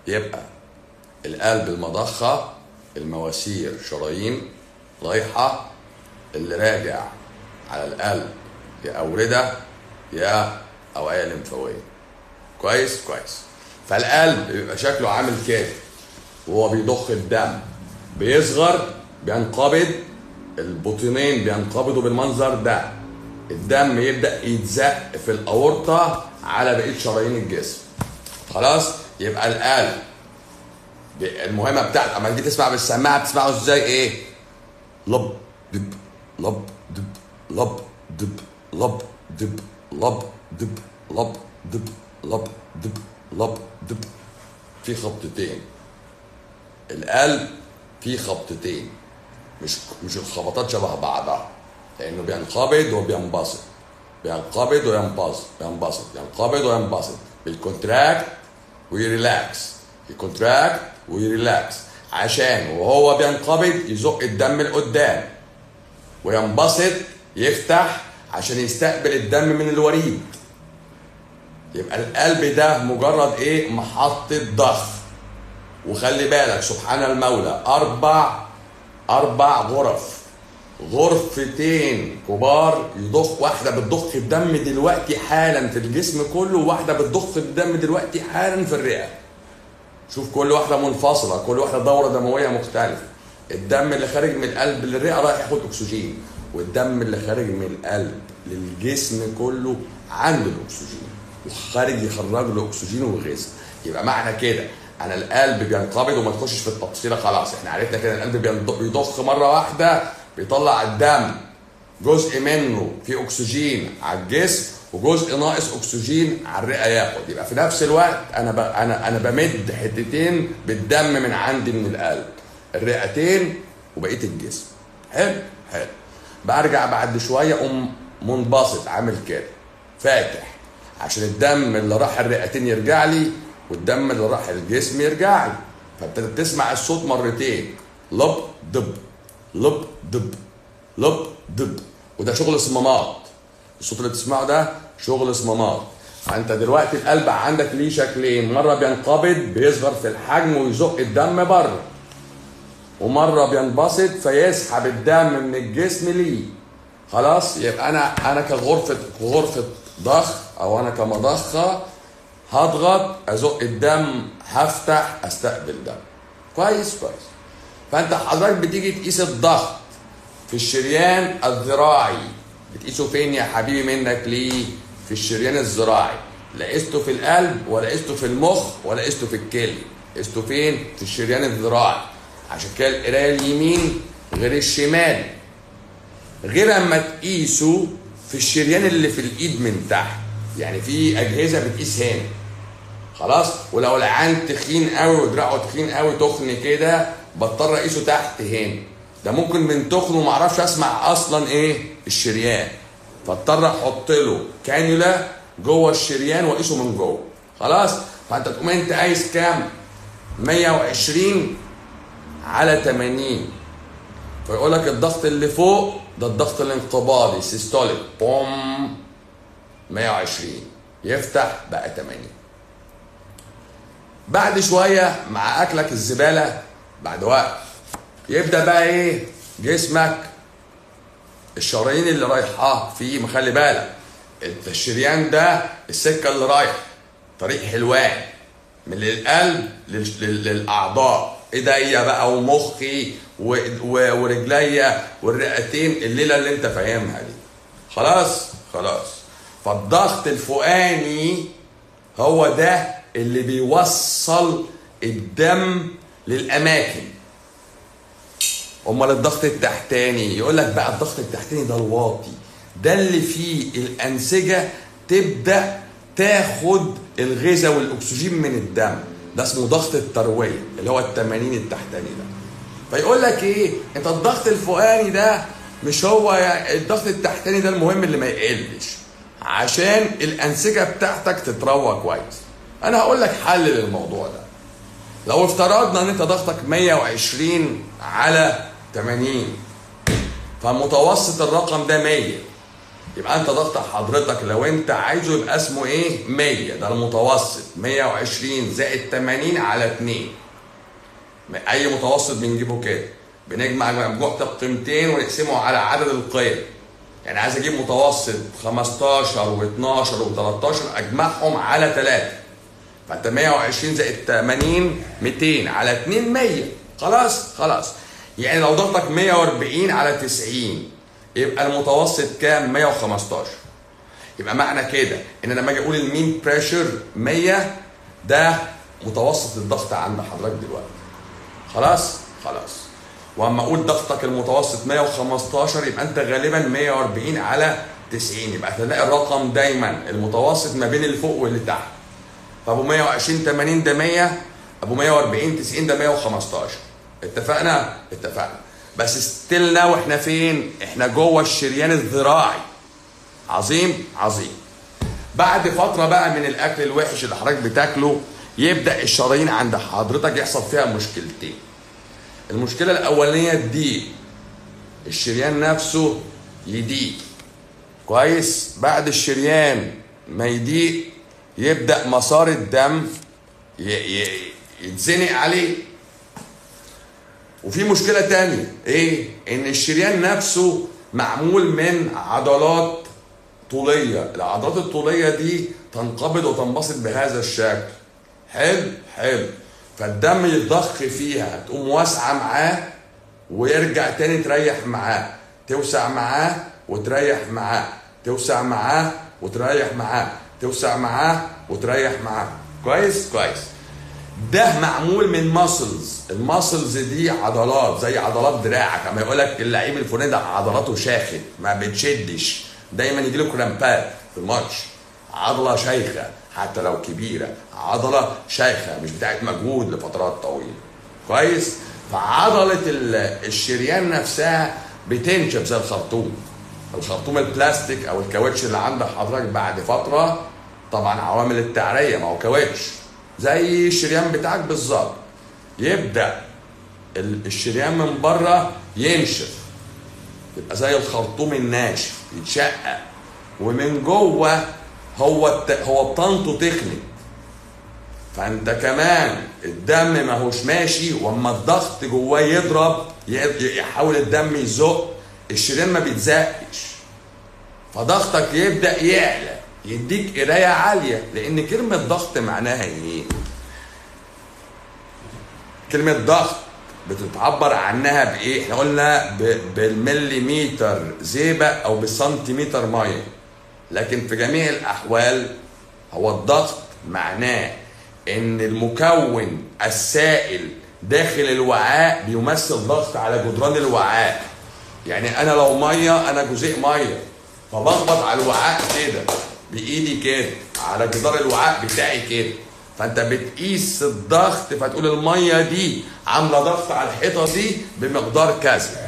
يبقى القلب المضخه المواسير شرايين رايحه اللي راجع على القلب يا اورده يا اوعيه لمفاويه كويس كويس فالقلب بيبقى شكله عامل كده وهو بيضخ الدم بيصغر بينقبض البطينين بينقبضوا بالمنظر ده الدم يبدا يتزق في الاورطه على بقيه شرايين الجسم خلاص يبقى القلب ب- المهمه بتاعته اما تيجي تسمع بالسماعه بتسمعه ازاي ايه لب دب لب دب لب دب لب دب لب دب لب دب لب دب لب دب في خبطتين القلب فيه خبطتين مش مش الخبطات شبه بعضها لانه بينقبض وبينبسط بينقبض وينبسط بينبسط ينقبض وينبسط بالكونتراكت ويريلاكس يكونتراكت ويريلاكس عشان وهو بينقبض يزق الدم لقدام وينبسط يفتح عشان يستقبل الدم من الوريد يبقى القلب ده مجرد ايه محطة ضخ وخلي بالك سبحان المولى اربع اربع غرف غرفتين كبار يضخ واحده بتضخ الدم دلوقتي حالا في الجسم كله وواحده بتضخ الدم دلوقتي حالا في الرئه شوف كل واحده منفصله كل واحده دوره دمويه مختلفه الدم اللي خارج من القلب للرئه رايح ياخد اكسجين والدم اللي خارج من القلب للجسم كله عنده الاكسجين وخارج يخرج له اكسجين وغذاء يبقى معنى كده انا القلب بينقبض وما تخشش في التفصيله خلاص احنا عرفنا كده القلب بينض- بيضخ مره واحده بيطلع الدم جزء منه فيه اكسجين على الجسم وجزء ناقص اكسجين على الرئه ياخد يبقى في نفس الوقت انا ب... انا انا بمد حتتين بالدم من عندي من القلب الرئتين وبقيه الجسم حلو حلو برجع بعد شويه اقوم منبسط عامل كده فاتح عشان الدم اللي راح الرئتين يرجع لي والدم اللي راح الجسم يرجع لي فانت بتسمع الصوت مرتين لب دب لب دب لب دب وده شغل صمامات الصوت اللي بتسمعه ده شغل صمامات فانت دلوقتي القلب عندك ليه شكلين مره بينقبض بيصغر في الحجم ويزق الدم بره ومره بينبسط فيسحب الدم من الجسم ليه خلاص يبقى انا انا كغرفه غرفه ضخ او انا كمضخه هضغط ازق الدم هفتح استقبل دم كويس كويس فانت حضرتك بتيجي تقيس الضغط في الشريان الذراعي بتقيسه فين يا حبيبي منك ليه في الشريان الذراعي لا قسته في القلب ولا قسته في المخ ولا قسته في الكلي قسته فين في الشريان الذراعي عشان كده القرايه اليمين غير الشمال غير اما تقيسه في الشريان اللي في الايد من تحت يعني في اجهزه بتقيس هنا خلاص ولو العين تخين قوي ودراعه تخين قوي تخن كده بضطر اقيسه تحت هنا ده ممكن من تخن وما اعرفش اسمع اصلا ايه الشريان فاضطر احط له كانيولا جوه الشريان واقيسه من جوه خلاص فانت تقوم انت قايس كام 120 على 80 فيقول لك الضغط اللي فوق ده الضغط الانقباضي سيستوليك بوم 120 يفتح بقى 80 بعد شويه مع اكلك الزباله بعد وقت يبدا بقى ايه جسمك الشرايين اللي رايحه فيه مخلي بالك انت الشريان ده السكه اللي رايحه طريق حلوان من القلب لل- لل- للاعضاء ايديا بقى ومخي و- و- ورجليا والرئتين الليله اللي انت فاهمها دي خلاص خلاص فالضغط الفوقاني هو ده اللي بيوصل الدم للاماكن امال الضغط التحتاني يقول لك بقى الضغط التحتاني ده الواطي ده اللي فيه الانسجه تبدا تاخد الغذاء والاكسجين من الدم ده اسمه ضغط الترويه اللي هو التمانين التحتاني ده فيقول لك ايه انت الضغط الفوقاني ده مش هو يعني الضغط التحتاني ده المهم اللي ما يقلش عشان الانسجه بتاعتك تتروى كويس انا هقول لك حل للموضوع ده لو افترضنا ان انت ضغطك 120 على 80 فمتوسط الرقم ده 100 يبقى انت ضغط حضرتك لو انت عايزه يبقى اسمه ايه 100 ده المتوسط 120 زائد 80 على 2 اي متوسط بنجيبه كده بنجمع مجموع القيمتين ونقسمه على عدد القيم يعني عايز اجيب متوسط 15 و12 و13 اجمعهم على 3 فانت 120 زائد 80 200 على 2 100 خلاص خلاص يعني لو ضغطك 140 على 90 يبقى المتوسط كام 115 يبقى معنى كده ان لما اجي اقول المين بريشر 100 ده متوسط الضغط عند حضرتك دلوقتي خلاص خلاص واما اقول ضغطك المتوسط 115 يبقى انت غالبا 140 على 90 يبقى هتلاقي الرقم دايما المتوسط ما بين اللي فوق واللي تحت فابو 120 80 ده 100 ابو 140 90 ده 115 اتفقنا اتفقنا بس ستيل ناو احنا فين احنا جوه الشريان الذراعي عظيم عظيم بعد فتره بقى من الاكل الوحش اللي حضرتك بتاكله يبدا الشرايين عند حضرتك يحصل فيها مشكلتين المشكله الاولانيه الضيق الشريان نفسه يضيق كويس بعد الشريان ما يضيق يبدا مسار الدم ي- ي- يتزنق عليه وفي مشكله تانية ايه ان الشريان نفسه معمول من عضلات طوليه العضلات الطوليه دي تنقبض وتنبسط بهذا الشكل حلو حلو فالدم يضخ فيها تقوم واسعه معاه ويرجع تاني تريح معاه توسع معاه وتريح معاه توسع معاه وتريح معاه توسع معاه وتريح معاه كويس كويس ده معمول من ماسلز الماسلز دي عضلات زي عضلات دراعك اما يقول لك اللعيب الفلاني ده عضلاته شاخد ما بتشدش دايما يجي له كرامبات في الماتش عضله شيخه حتى لو كبيره عضله شيخه مش بتاعت مجهود لفترات طويله كويس فعضله ال- الشريان نفسها بتنشف زي الخرطوم الخرطوم البلاستيك او الكاوتش اللي عند حضرتك بعد فتره طبعا عوامل التعريه ما هو كاوتش زي الشريان بتاعك بالظبط يبدا ال- الشريان من بره ينشف يبقى زي الخرطوم الناشف يتشقق ومن جوه هو الت... هو بطنته تخنق فانت كمان الدم ماهوش ماشي واما الضغط جواه يضرب ي- يحاول الدم يزق الشريان ما بيتزقش فضغطك يبدا يعلى يديك قرايه عاليه لان كلمه ضغط معناها ايه كلمه ضغط بتتعبر عنها بايه احنا قلنا ب- بالمليمتر زيبه او بالسنتيمتر ميه لكن في جميع الاحوال هو الضغط معناه ان المكون السائل داخل الوعاء بيمثل ضغط على جدران الوعاء يعني انا لو ميه انا جزيء ميه فبخبط على الوعاء كده بايدي كده على جدار الوعاء بتاعي كده فانت بتقيس الضغط فتقول الميه دي عامله ضغط على الحيطه دي بمقدار كذا